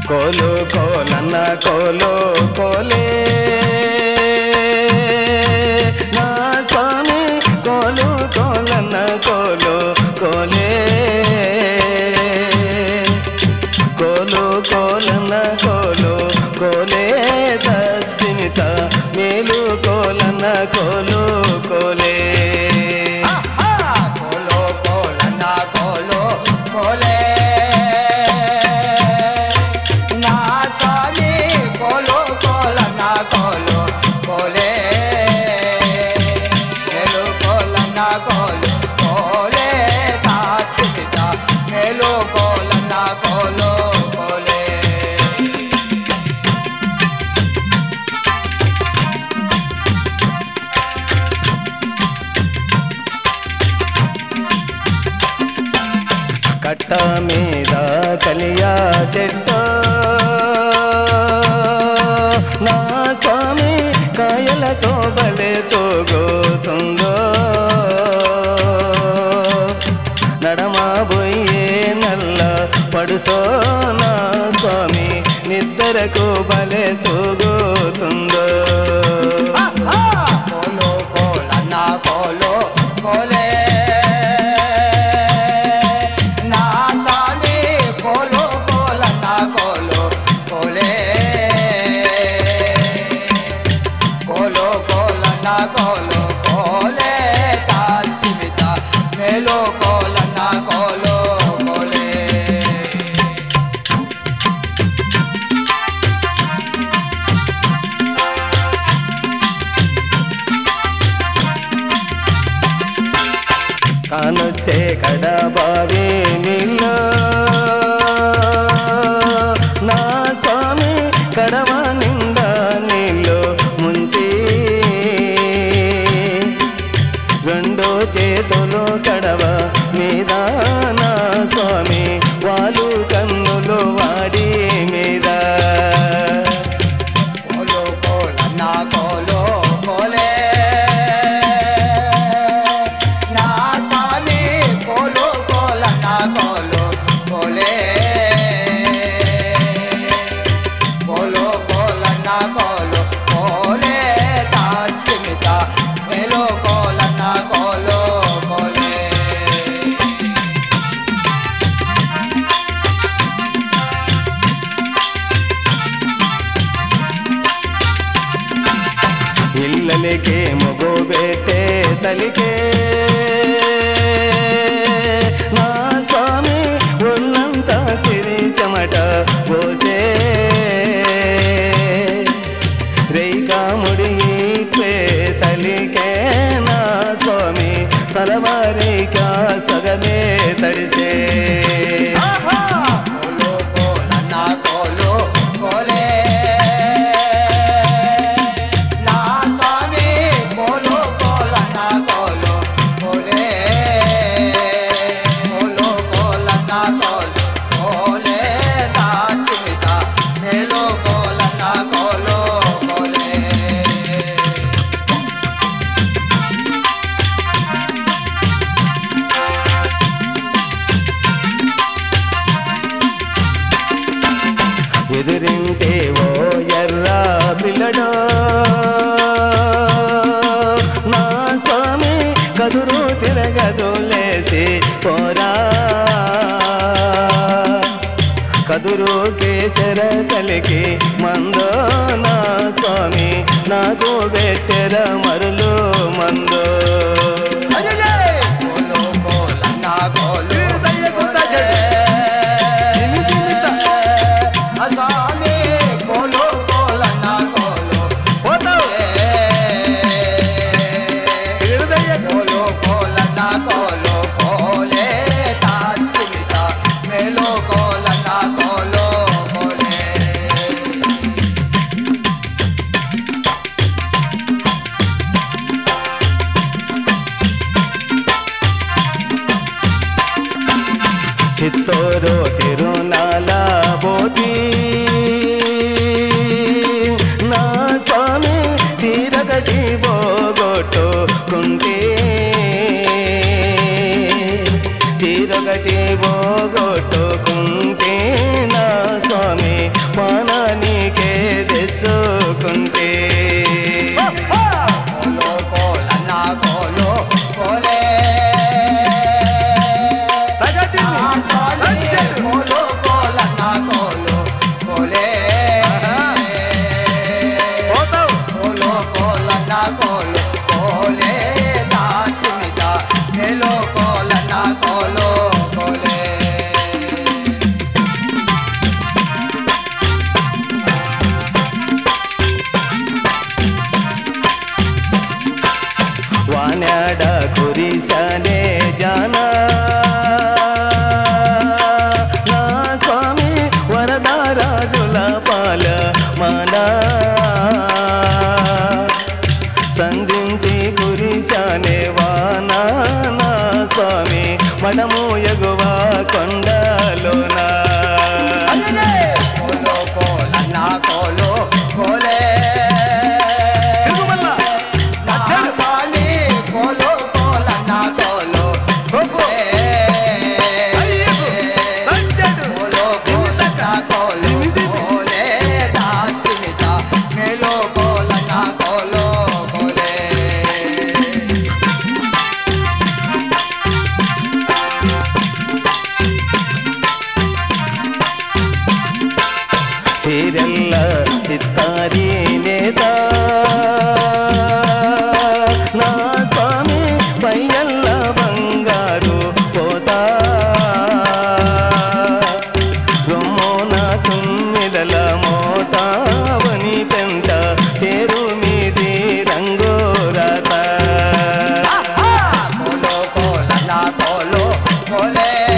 కోలు కోలన్న కోలు కోలే నా స్వామి కోలు కోలన్న కోలు కోలే కోలు కోలన్న కోలు కోలే దత్తిమిత మేలు కోలన్న కోలు కోలే కోలో కోలన్న కోలో కోలే నా స్వామి కోలో కోలన్న కోలో కోలే మేలు కోలన్న కోలు కోలే తాతిపిత మేలు కోలన్న కోలో కోలే కట్ట మీద కలియా చెట్టు నా స్వామి కాయలతో బలే తోగోతుందో నడమాబోయే నల్ల పడుసో నా స్వామి నిద్రకు బలే తోగోతుందో కోలో కోలన్న కోలో కోలే నా స్వామి కోలో కోలన్న కోలో కోలే కోలో కోలన్న కోలో కోలే తాతిమిత మేలో కోలన్న కోలో కోలే కానొచ్చే కడబావి నీళ్ళు నా స్వామి కడవ నిండా నీళ్ళు ముంచి రెండో చేతులు కడవ మీద నా స్వామి వాళ్ళు కన్నులు వాడి మీద కోలో కోలన్న కోలో కోలే నా స్వామి కోలో కోలన్న కోలో కోలే కోలో కోలన్న కోలో కోలే తాచిమిత మేలో కోలన్న కోలో కోలే ఇల్లలికే మగో బేటే తలికే నా స్వామి ఉన్నంత సిరి చెమట పోసే రేఖా ముడి పే తలికే నా స్వామి సలవారికా సగమే తడిసే కోలో కోలన్న కోలో కోలే నా స్వామి కోలో కోలన్న కోలో కోలే కోలో కోలన్న కోలో కోలే తాచిమిత మేలో కోలన్న కోలో కోలే ఎదురింటే ఓ ఎర్ర పిల్లడో నా స్వామి కదురు తిరగదు లేసి పోరా కదురు కేసర కలికి మందో నా స్వామి నాకు పెట్టెర మరులు మందో కోలో కోలన్న కోలో స్వామి కోలో కోలన్న కోలో కోలో కోలన్న కోలో కోలే తాచిమిత మేలో కోలన్న కోలో కోలే బాల మానా సంధించి కురిశానే వానా నా స్వామి మడము ఎగువ కొండలోనా కోలో కోలన్న కోలో కోలే తిరుగుమల్ల నా స్వామి కోలో కోలన్న కోలో కోలే కోలో కోలన్న కోలో కోలే దాతిమిత మేలో కోలన్న కోలో కోలే చీరెల్ల చిత్తారి నేత నా స్వామి పయ్యల్ల బంగారు పోతా రొమ్మోన తుమ్మిదల మోతావని పెంట తేరు మీది రంగోరత కోలో కోలన్న కోలో కోలే